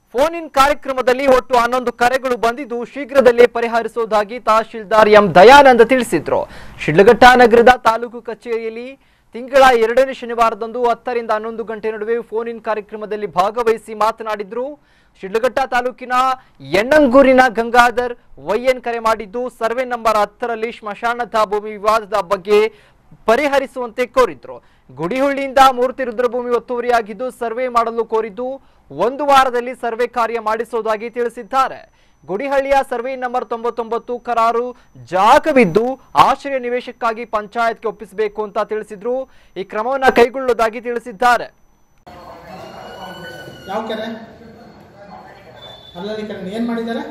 phone in ಕಾರ್ಯಕ್ರಮದಲ್ಲಿ ಒಟ್ಟು ಹನ್ನೊಂದು ಕರೆಗಳು ಬಂದಿದ್ದು ಶೀಘ್ರದಲ್ಲೇ ಪರಿಹರಿಸುವುದಾಗಿ ತಹಶೀಲ್ದಾರ್ ಎಂ ದಯಾನಂದ ತಿಳಿಸಿದ್ರು ಶಿಡ್ಲಘಟ್ಟ ನಗರದ ತಾಲೂಕು ಕಚೇರಿಯಲ್ಲಿ ತಿಂಗಳ ಎರಡನೇ ಶನಿವಾರದಂದು ಹತ್ತರಿಂದ ಹನ್ನೊಂದು ಗಂಟೆ ನಡುವೆ ಫೋನ್ ಇನ್ ಕಾರ್ಯಕ್ರಮದಲ್ಲಿ ಭಾಗವಹಿಸಿ ಮಾತನಾಡಿದ್ರು ಶಿಡ್ಲಘಟ್ಟ ತಾಲೂಕಿನ ಎಣ್ಣಂಗೂರಿನ ಗಂಗಾಧರ್ ವೈಎನ್ ಕರೆ ಮಾಡಿದ್ದು ಸರ್ವೆ ನಂಬರ್ ಹತ್ತರಲ್ಲಿ ಸ್ಮಶಾನದ ಭೂಮಿ ವಿವಾದದ ಬಗ್ಗೆ ಪರಿಹರಿಸುವಂತೆ ಕೋರಿದ್ರು ಗುಡಿಹುಳ್ಳಿಯಿಂದ ಮೂರ್ತಿ ರುದ್ರಭೂಮಿ ಒತ್ತುವರಿಯಾಗಿದ್ದು ಸರ್ವೆ ಮಾಡಲು ಕೋರಿದ್ದು ಒಂದು ವಾರದಲ್ಲಿ ಸರ್ವೆ ಕಾರ್ಯ ಮಾಡಿಸುವುದಾಗಿ ತಿಳಿಸಿದ್ದಾರೆ ಗುಡಿಹಳ್ಳಿಯ ಸರ್ವೆ ನಂಬರ್ ತೊಂಬತ್ತೊಂಬತ್ತು ಕರಾರು ಜಾಗವಿದ್ದು ಆಶ್ರಯ ನಿವೇಶಕ್ಕಾಗಿ ಪಂಚಾಯತ್ಗೆ ಒಪ್ಪಿಸಬೇಕು ಅಂತ ತಿಳಿಸಿದ್ರು ಈ ಕ್ರಮವನ್ನ ಕೈಗೊಳ್ಳುವುದಾಗಿ ತಿಳಿಸಿದ್ದಾರೆ ಯಾವ ಕೆರೆ ಅಲ್ಲಲ್ಲಿ ಕೆರೆ ಏನು ಮಾಡಿದ್ದಾರೆ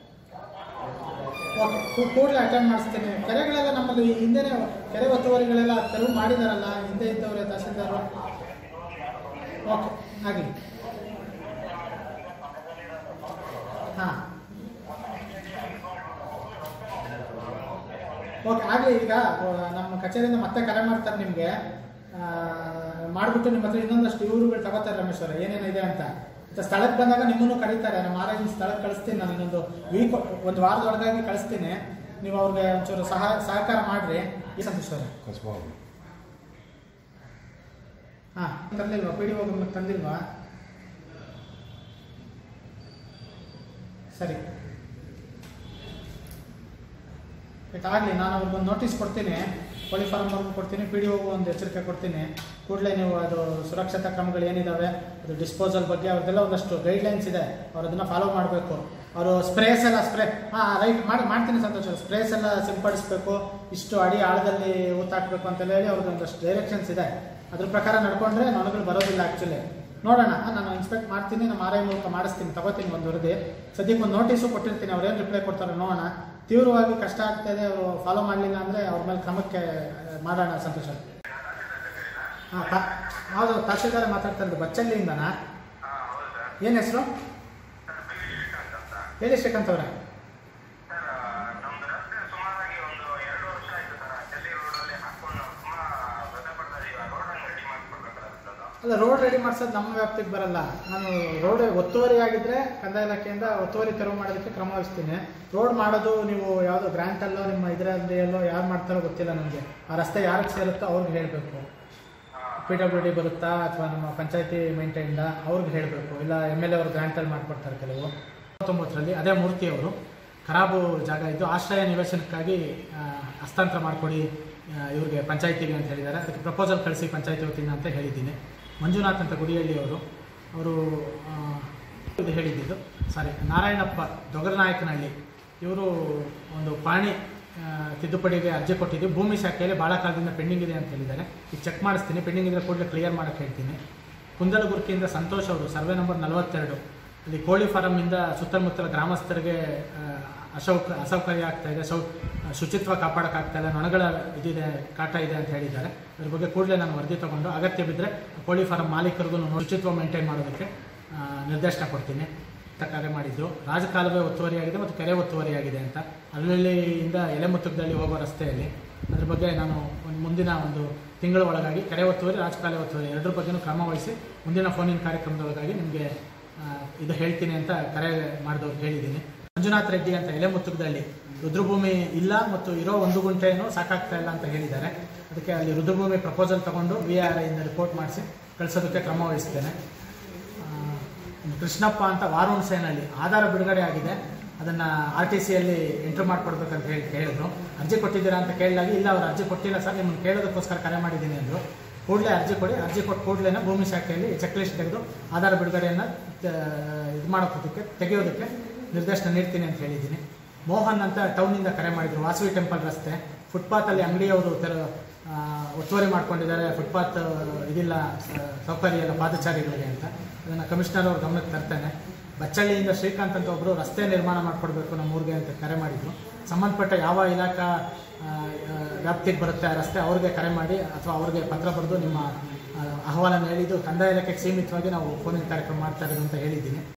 ಓಕೆ ಕೂಡಲೇ ಅಟೆಂಡ್ ಮಾಡಿಸ್ತೀನಿ ಕೆರೆಗಳೆಲ್ಲ ನಮ್ಮಲ್ಲಿ ಈ ಹಿಂದೆನೇ ಕೆರೆ ಒತ್ತುವರಿಗಳೆಲ್ಲ ತೆರವು ಮಾಡಿದಾರಲ್ಲ ಹಿಂದೆ ಇದ್ದವ್ರೆ ತಹಸೀಲ್ದಾರು ಓಕೆ ಆಗಲಿ ಹಾಂ ಓಕೆ ಆಗಲಿ ಈಗ ಆ, ನಮ್ಮ ಕಚೇರಿಯಿಂದ ಮತ್ತೆ ಕರೆ ಮಾಡ್ತಾರೆ ನಿಮಗೆ ಮಾಡಿಬಿಟ್ಟು ನಿಮ್ಮ ಹತ್ರ ಇನ್ನೊಂದಷ್ಟು ಇವ್ರುಗಳು ತಗೋತಾರೆ ರಮೇಶ್ ಅವರೇ ಏನೇನಿದೆ ಅಂತ ಮತ್ತೆ ಸ್ಥಳಕ್ಕೆ ಬಂದಾಗ ನಿಮ್ಮನ್ನು ಕರೀತಾರೆ ನಮ್ಮ ಆರೋಗ್ಯ ಸ್ಥಳಕ್ಕೆ ಕಳಿಸ್ತೀನಿ ನಾನು ಇನ್ನೊಂದು ವೀಕ್ ಒಂದು ವಾರದೊಳಗಾಗಿ ಕಳಿಸ್ತೀನಿ ನೀವು ಅವ್ರಿಗೆ ಒಂಚೂರು ಸಹ ಸಹಕಾರ ಮಾಡಿರಿ ಈ ಸಂತೋಷ್ ಅವರೇ ಹಾಂ ತಂದಿಲ್ವಾ ಪಿ ಡಿ ಒ ತಂದಿಲ್ವಾ ಸರಿ ಆಗಲಿ ನಾನು ಅವ್ರಿಗೊಂದು ನೋಟಿಸ್ ಕೊಡ್ತೀನಿ ಕೋಳಿ ಫಾರ್ಮ್ ಅವ್ರಿಗೂ ಕೊಡ್ತೀನಿ ಪಿ ಡಿ ಒಗೂ ಒಂದು ಎಚ್ಚರಿಕೆ ಕೊಡ್ತೀನಿ ಕೂಡಲೇ ನೀವು ಅದು ಸುರಕ್ಷತಾ ಕ್ರಮಗಳು ಏನಿದ್ದಾವೆ ಅದು ಡಿಸ್ಪೋಸಲ್ ಬಗ್ಗೆ ಅವ್ರದ್ದೆಲ್ಲ ಒಂದಷ್ಟು ಗೈಡ್ಲೈನ್ಸ್ ಇದೆ ಅವ್ರು ಅದನ್ನು ಫಾಲೋ ಮಾಡಬೇಕು ಅವರು ಸ್ಪ್ರೇಸ್ ಎಲ್ಲ ಸ್ಪ್ರೇ ಹಾಂ ರೈಟ್ ಮಾಡಿ ಮಾಡ್ತೀನಿ ಸಂತೋಷ ಸ್ಪ್ರೇಸ್ ಎಲ್ಲ ಸಿಂಪಡಿಸ್ಬೇಕು ಇಷ್ಟು ಅಡಿ ಆಳದಲ್ಲಿ ಊತಾಕಬೇಕು ಅಂತೆಲ್ಲ ಹೇಳಿ ಅವ್ರದ್ದು ಒಂದಷ್ಟು ಡೈರೆಕ್ಷನ್ಸ್ ಇದೆ ಅದ್ರ ಪ್ರಕಾರ ನಡ್ಕೊಂಡ್ರೆ ನೊಣಗಳು ಬರೋದಿಲ್ಲ ಆ್ಯಕ್ಚುಲಿ ನೋಡೋಣ ನಾನು ಇನ್ಸ್ಪೆಕ್ಟ್ ಮಾಡ್ತೀನಿ ನಮ್ಮ ಆರ್ ಐ ಮೂಲಕ ಮಾಡಿಸ್ತೀನಿ ತಗೋತೀನಿ ಒಂದು ವರದಿ ಸದ್ಯಕ್ಕೆ ಒಂದು ನೋಟಿಸು ಕೊಟ್ಟಿರ್ತೀನಿ ಅವ್ರೇನು ರಿಪ್ಲೈ ಕೊಡ್ತಾರೆ ನೋಡೋಣ ತೀವ್ರವಾಗಿ ಕಷ್ಟ ಆಗ್ತಾ ಇದೆ ಅವರು ಫಾಲೋ ಮಾಡಲಿಲ್ಲ ಅಂದರೆ ಅವ್ರ ಮೇಲೆ ಕ್ರಮಕ್ಕೆ ಆ, ಮಾಡೋಣ ಸಂತೋಷ ಹಾಂ ತಾ ಹೌದು ತಹಶೀಲ್ದಾರ್ ಮಾತಾಡ್ತಾ ಇರೋದು ಬಚ್ಚಳ್ಳಿಯಿಂದನಾ ಏನು ಹೆಸರು ಹೇಳಿ ಶ್ರೀಕಾಂತ್ ಅವರೇ ನಮ್ದು ರಸ್ತೆ ಸುಮಾರಾಗಿ ಒಂದು ಎರಡು ವರ್ಷ ಆಯ್ತು ಸರ್ ಚೆಲ್ಲಿ ರೋಡಲ್ಲಿ ಹಾಕೊಂಡು ತುಂಬಾ ವ್ಯಥೆ ಪಡ್ತಾ ಇದೀವಿ ರೋಡ್ ಹಂಗೆ ರೆಡಿ ಮಾಡಿಸ್ಕೊಡ್ಬೇಕಾದ್ರೆ ಅಲ್ಲ ರೋಡ್ ರೆಡಿ ಮಾಡ್ಸೋದು ನಮ್ಮ ವ್ಯಾಪ್ತಿಗೆ ಬರಲ್ಲ ನಾನು ರೋಡ್ ಒತ್ತುವರಿ ಆಗಿದ್ರೆ ಕಂದಾಯ ಇಲಾಖೆಯಿಂದ ಒತ್ತುವರಿ ತೆರವು ಮಾಡೋದಕ್ಕೆ ಕ್ರಮ ವಹಿಸ್ತೀನಿ ರೋಡ್ ಮಾಡೋದು ನೀವು ಯಾವುದೋ ಗ್ರ್ಯಾಂಟಲ್ಲೋ ನಿಮ್ಮ ಇದರಲ್ಲಿ ಎಲ್ಲೋ ಯಾರು ಮಾಡ್ತಾರೋ ಗೊತ್ತಿಲ್ಲ ನನಗೆ ಆ ರಸ್ತೆ ಯಾರಿಗೆ ಸೇರುತ್ತೋ ಅವ್ರಿಗೆ ಹೇಳಬೇಕು ಪಿ ಡಬ್ಲ್ಯೂ ಡಿ ಬರುತ್ತಾ ಅಥವಾ ನಮ್ಮ ಪಂಚಾಯತಿ ಮೇಂಟೈನ್ದ ಅವ್ರಿಗೆ ಹೇಳಬೇಕು ಇಲ್ಲ ಎಮ್ ಎಲ್ ಎ ಅವರು ಗ್ರ್ಯಾಂಟಲ್ಲಿ ಮಾಡ್ಕೊಡ್ತಾರೆ ಕೆಲವು ತೊಂಬತ್ತರಲ್ಲಿ ಅದೇ ಮೂರ್ತಿ ಅವರು ಖರಾಬು ಜಾಗ ಇದ್ದು ಆಶ್ರಯ ನಿವೇಶನಕ್ಕಾಗಿ ಆ, ಹಸ್ತಾಂತರ ಮಾಡಿಕೊಡಿ ಇವ್ರಿಗೆ ಪಂಚಾಯತಿಗೆ ಅಂತ ಹೇಳಿದ್ದಾರೆ ಅದಕ್ಕೆ ಪ್ರಪೋಸಲ್ ಕಳಿಸಿ ಪಂಚಾಯತಿ ವತಿಯಿಂದ ಅಂತ ಹೇಳಿದ್ದೀನಿ ಮಂಜುನಾಥ್ ಅಂತ ಗುಡಿಹಳ್ಳಿ ಅವರು ಅವರು ಆ, ಇದು ಹೇಳಿದ್ದು ಸಾರಿ ನಾರಾಯಣಪ್ಪ ದೊಗರನಾಯಕನಹಳ್ಳಿ ಇವರು ಒಂದು ಪಾಣಿ ಆ, ತಿದ್ದುಪಡಿಗೆ ಅರ್ಜಿ ಕೊಟ್ಟಿದ್ದು ಭೂಮಿ ಶಾಖೆಯಲ್ಲಿ ಭಾಳ ಕಾಲದಿಂದ ಪೆಂಡಿಂಗ್ ಇದೆ ಅಂತ ಹೇಳಿದ್ದಾರೆ ಈಗ ಚೆಕ್ ಮಾಡಿಸ್ತೀನಿ ಪೆಂಡಿಂಗ್ ಇದ್ರೆ ಕೂಡಲೇ ಕ್ಲಿಯರ್ ಮಾಡೋಕ್ಕೆ ಹೇಳ್ತೀನಿ ಕುಂದಲಗುರ್ಕಿಯಿಂದ ಸಂತೋಷ್ ಅವರು ಸರ್ವೆ ನಂಬರ್ ನಲವತ್ತೆರಡು ಅಲ್ಲಿ ಕೋಳಿ ಫಾರಮ್ಮಿಂದ ಸುತ್ತಮುತ್ತಲ ಗ್ರಾಮಸ್ಥರಿಗೆ ಆ, ಅಸೌಕ ಅಸೌಕರ್ಯ ಆಗ್ತಾ ಇದೆ ಸೌ ಶುಚಿತ್ವ ಕಾಪಾಡೋಕ್ಕಾಗ್ತಾ ಇಲ್ಲ ನೊಣಗಳ ಇದಿದೆ ಕಾಟ ಇದೆ ಅಂತ ಹೇಳಿದ್ದಾರೆ ಅದ್ರ ಬಗ್ಗೆ ಕೂಡಲೇ ನಾನು ವರದಿ ತಗೊಂಡು ಅಗತ್ಯ ಬಿದ್ದರೆ ಕೋಳಿ ಫಾರಂ ಮಾಲೀಕರಿಗೂ ಶುಚಿತ್ವ ಮೇಂಟೈನ್ ಮಾಡೋದಕ್ಕೆ ಆ, ನಿರ್ದೇಶನ ಕೊಡ್ತೀನಿ ಅಂತ ಕರೆ ಮಾಡಿದ್ದು ರಾಜಕಾಲುವೆ ಒತ್ತುವರಿಯಾಗಿದೆ ಮತ್ತು ಕೆರೆ ಒತ್ತುವರಿಯಾಗಿದೆ ಅಂತ ಅಲ್ಲಲ್ಲಿಂದ ಎಲೆಮುತ್ತುಗದಲ್ಲಿ ಹೋಗೋ ರಸ್ತೆಯಲ್ಲಿ ಅದ್ರ ಬಗ್ಗೆ ನಾನು ಒಂದು ಮುಂದಿನ ಒಂದು ತಿಂಗಳ ಒಳಗಾಗಿ ಕೆರೆ ಒತ್ತುವರಿ ರಾಜಕಾಲುವೆ ಒತ್ತುವರಿ ಎರಡರ ಬಗ್ಗೆನೂ ಕ್ರಮ ವಹಿಸಿ ಮುಂದಿನ ಫೋನಿನ ಕಾರ್ಯಕ್ರಮದೊಳಗಾಗಿ ನಿಮಗೆ ಇದು ಹೇಳ್ತೀನಿ ಅಂತ ಕರೆ ಮಾಡಿದವ್ರಿಗೆ ಹೇಳಿದ್ದೀನಿ ಮಂಜುನಾಥ್ ರೆಡ್ಡಿ ಅಂತ ಎಲೆಮುತ್ತುಗದಲ್ಲಿ ರುದ್ರಭೂಮಿ ಇಲ್ಲ ಮತ್ತು ಇರೋ ಒಂದು ಗುಂಟೆನೂ ಸಾಕಾಗ್ತಾ ಇಲ್ಲ ಅಂತ ಹೇಳಿದ್ದಾರೆ ಅದಕ್ಕೆ ಅಲ್ಲಿ ರುದ್ರಭೂಮಿ ಪ್ರಪೋಸಲ್ ತಗೊಂಡು ವಿ ಆರ್ ಐಯಿಂದ ರಿಪೋರ್ಟ್ ಮಾಡಿಸಿ ಕಳಿಸೋದಕ್ಕೆ ಕ್ರಮ ವಹಿಸ್ತೇನೆ ಆ, ಇನ್ನು ಕೃಷ್ಣಪ್ಪ ಅಂತ ವಾರುಣ್ ಸೇನಲ್ಲಿ ಆಧಾರ ಬಿಡುಗಡೆ ಆಗಿದೆ ಅದನ್ನು ಆರ್ ಟಿ ಸಿಯಲ್ಲಿ ಎಂಟ್ರಿ ಮಾಡಿಕೊಡ್ಬೇಕಂತ ಹೇಳಿ ಕೇಳಿದ್ರು ಅರ್ಜಿ ಕೊಟ್ಟಿದ್ದೀರಾ ಅಂತ ಕೇಳಿದಾಗ ಇಲ್ಲ ಅವ್ರು ಅರ್ಜಿ ಕೊಟ್ಟಿಲ್ಲ ಸರ್ ನಿಮ್ಮನ್ನು ಕೇಳೋದಕ್ಕೋಸ್ಕರ ಕರೆ ಮಾಡಿದ್ದೀನಿ ಅಂದರು ಕೂಡಲೇ ಅರ್ಜಿ ಕೊಡಿ ಅರ್ಜಿ ಕೊಟ್ಟು ಕೂಡಲೇ ಭೂಮಿ ಶಾಖೆಯಲ್ಲಿ ಚೆಕ್ ಲಿಸ್ಟ್ ತೆಗೆದು ಆಧಾರ ಬಿಡುಗಡೆಯನ್ನು ಇದು ಮಾಡೋದಕ್ಕೆ ತೆಗೆಯೋದಕ್ಕೆ ನಿರ್ದೇಶನ ನೀಡ್ತೀನಿ ಅಂತ ಹೇಳಿದ್ದೀನಿ ಮೋಹನ್ ಅಂತ ಟೌನಿಂದ ಕರೆ ಮಾಡಿದ್ರು ವಾಸವಿ ಟೆಂಪಲ್ ರಸ್ತೆ ಫುಟ್ಪಾತಲ್ಲಿ ಅಂಗಡಿಯವರು ತೆರ ಆ, ಒತ್ತುವರಿ ಮಾಡ್ಕೊಂಡಿದ್ದಾರೆ ಫುಟ್ಪಾತ್ ಇದಿಲ್ಲ ಸ- ಸೌಕರ್ಯ ಇಲ್ಲ ಪಾದಚಾರಿಗಳಿಗೆ ಅಂತ ಅದನ್ನು ಕಮಿಷನರ್ ಅವ್ರ ಗಮನಕ್ಕೆ ತರ್ತೇನೆ ಬಚ್ಚಳ್ಳಿಯಿಂದ ಶ್ರೀಕಾಂತ್ ಅಂತ ಒಬ್ಬರು ರಸ್ತೆ ನಿರ್ಮಾಣ ಮಾಡಿಕೊಡ್ಬೇಕು ನಮ್ಮ ಊರಿಗೆ ಅಂತ ಕರೆ ಮಾಡಿದ್ರು ಸಂಬಂಧಪಟ್ಟ ಯಾವ ಇಲಾಖಾ ಆ, ಆ, ವ್ಯಾಪ್ತಿಗೆ ಬರುತ್ತೆ ಆ ರಸ್ತೆ ಅವ್ರಿಗೆ ಕರೆ ಮಾಡಿ ಅಥವಾ ಅವ್ರಿಗೆ ಪತ್ರ ಬರೆದು ನಿಮ್ಮ ಆ, ಅಹವಾಲನ್ನು ಹೇಳಿದ್ದು ಕಂದಾಯ ಇಲಾಖೆಗೆ ಸೀಮಿತವಾಗಿ ನಾವು ಫೋನಿನ ಕಾರ್ಯಕ್ರಮ ಮಾಡ್ತಾ ಇರೋದು ಅಂತ ಹೇಳಿದ್ದೀನಿ